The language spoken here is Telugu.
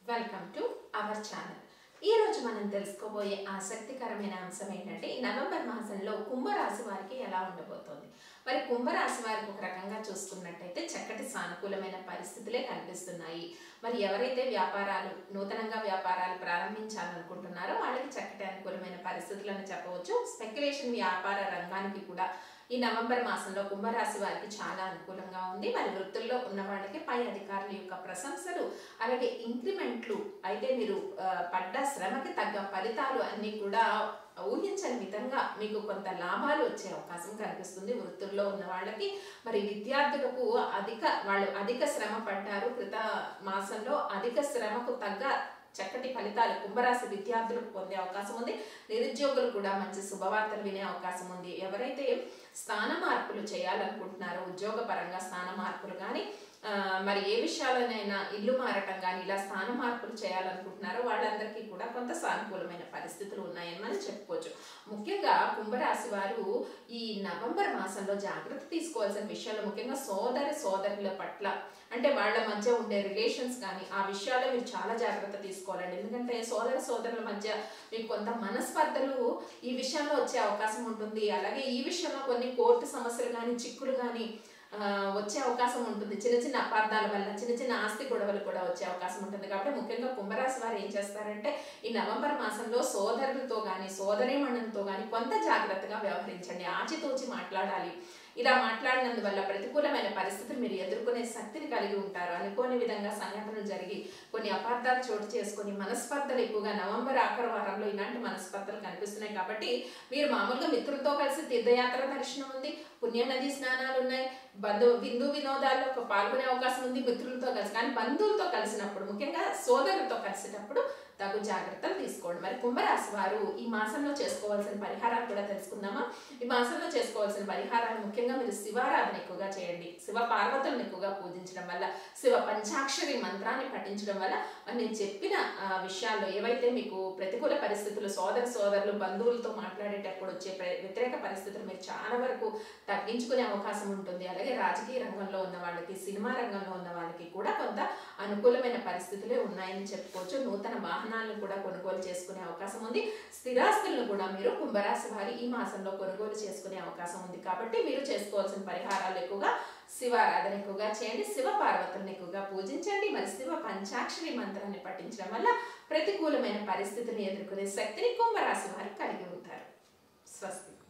వెల్కమ్ టు అవర్ ఛానల్ ఈ రోజు మనం తెలుసుకోబోయే ఆసక్తికరమైన అంశం ఏంటంటే ఈ నవంబర్ మాసంలో కుంభరాశి వారికి ఎలా ఉండబోతోంది మరి కుంభరాశి వారికి ఒక రకంగా చూసుకున్నట్టయితే చక్కటి సానుకూలమైన పరిస్థితులే కనిపిస్తున్నాయి మరి ఎవరైతే వ్యాపారాలు నూతనంగా వ్యాపారాలు ప్రారంభించాలనుకుంటున్నారో వాళ్ళకి చక్కటి అనుకూలమైన పరిస్థితులను చెప్పవచ్చు స్పెక్యులేషన్ వ్యాపార రంగానికి కూడా ఈ నవంబర్ మాసంలో కుంభరాశి వారికి చాలా అనుకూలంగా ఉంది మరి వృత్తుల్లో ఉన్న వాళ్ళకి పై అధికారుల యొక్క ప్రశంసలు అలాగే ఇంక్రిమెంట్లు అయితే మీరు ఆ, పడ్డ శ్రమకి తగ్గ ఫలితాలు అన్నీ కూడా ఊహించని విధంగా మీకు కొంత లాభాలు వచ్చే అవకాశం కనిపిస్తుంది వృత్తుల్లో ఉన్న వాళ్ళకి మరి విద్యార్థులకు అధిక వాళ్ళు అధిక శ్రమ పడ్డారు క్రిత మాసంలో అధిక శ్రమకు తగ్గ చక్కటి ఫలితాలు కుంభరాశి విద్యార్థులకు పొందే అవకాశం ఉంది నిరుద్యోగులు కూడా మంచి శుభవార్తలు వినే అవకాశం ఉంది ఎవరైతే స్థాన మార్పులు చేయాలనుకుంటున్నారో ఉద్యోగ పరంగా స్థాన మార్పులు కానీ ఆ, మరి ఏ విషయాలనైనా ఇల్లు మారటం కానీ ఇలా స్థాన మార్పులు చేయాలనుకుంటున్నారో వాళ్ళందరికీ కూడా కొంత సానుకూలమైన పరిస్థితులు ఉన్నాయని మనం చెప్పుకోవచ్చు ముఖ్యంగా కుంభరాశి వారు ఈ నవంబర్ మాసంలో జాగ్రత్త తీసుకోవాల్సిన విషయాలు ముఖ్యంగా సోదరి సోదరుల పట్ల అంటే వాళ్ళ మధ్య ఉండే రిలేషన్స్ కానీ ఆ విషయాల్లో మీరు చాలా జాగ్రత్త తీసుకోవాలండి ఎందుకంటే సోదర సోదరుల మధ్య మీకు కొంత మనస్పర్ధలు ఈ విషయంలో వచ్చే అవకాశం ఉంటుంది అలాగే ఈ విషయంలో కొన్ని కోర్టు సమస్యలు కానీ చిక్కులు కానీ ఆ, వచ్చే అవకాశం ఉంటుంది చిన్న చిన్న అపార్థాల వల్ల చిన్న చిన్న ఆస్తి గొడవలు కూడా వచ్చే అవకాశం ఉంటుంది కాబట్టి ముఖ్యంగా కుంభరాశి వారు ఏం చేస్తారంటే ఈ నవంబర్ మాసంలో సోదరులతో కానీ సోదరీమణులతో కానీ కొంత జాగ్రత్తగా వ్యవహరించండి ఆచితూచి మాట్లాడాలి ఇలా మాట్లాడినందువల్ల ప్రతికూలమైన పరిస్థితులు మీరు ఎదుర్కొనే శక్తిని కలిగి ఉంటారు అనుకోని విధంగా సంఘటనలు జరిగి కొన్ని అపార్థాలు చోటు చేసుకొని మనస్పర్ధలు ఎక్కువగా నవంబర్ ఆఖరి వారంలో ఇలాంటి మనస్పర్ధలు కనిపిస్తున్నాయి కాబట్టి మీరు మామూలుగా మిత్రులతో కలిసి తీర్థయాత్ర దర్శనం ఉంది పుణ్యనది స్నానాలు ఉన్నాయి బంధు బిందు వినోదాల్లో పాల్గొనే అవకాశం ఉంది మిత్రులతో కలిసి కానీ బంధువులతో కలిసినప్పుడు ముఖ్యంగా సోదరులతో కలిసినప్పుడు తగు జాగ్రత్తలు తీసుకోండి మరి కుంభరాశి వారు ఈ మాసంలో చేసుకోవాల్సిన పరిహారాలు కూడా తెలుసుకుందామా ఈ మాసంలో చేసుకోవాల్సిన పరిహారాలు ముఖ్యంగా మీరు శివారాధన ఎక్కువగా చేయండి శివ పార్వతులను ఎక్కువగా పూజించడం వల్ల శివ పంచాక్షరి మంత్రాన్ని పఠించడం వల్ల మరి నేను చెప్పిన ఆ, విషయాల్లో ఏవైతే మీకు ప్రతికూల పరిస్థితులు సోదర సోదరులు బంధువులతో మాట్లాడేటప్పుడు వచ్చే ప్ర- వ్యతిరేక పరిస్థితులు మీరు చాలా వరకు తగ్గించుకునే అవకాశం ఉంటుంది అలాగే రాజకీయ రంగంలో ఉన్న వాళ్ళకి సినిమా రంగంలో ఉన్న వాళ్ళకి కూడా కొంత అనుకూలమైన పరిస్థితులే ఉన్నాయని చెప్పుకోవచ్చు నూతన వాహనాలను కూడా కొనుగోలు చేసుకునే అవకాశం ఉంది స్థిరాస్తులను కూడా మీరు కుంభరాశి వారి ఈ మాసంలో కొనుగోలు చేసుకునే అవకాశం ఉంది కాబట్టి మీరు చేసుకోవాల్సిన పరిహారాలు ఎక్కువగా శివారాధన ఎక్కువగా చేయండి శివ పార్వతులను ఎక్కువగా పూజించండి మరి శివ పంచాక్షరి మంత్రాన్ని పఠించడం వల్ల ప్రతికూలమైన పరిస్థితిని ఎదుర్కొనే శక్తిని కుంభరాశి వారు కలిగి ఉంటారు స్వస్తి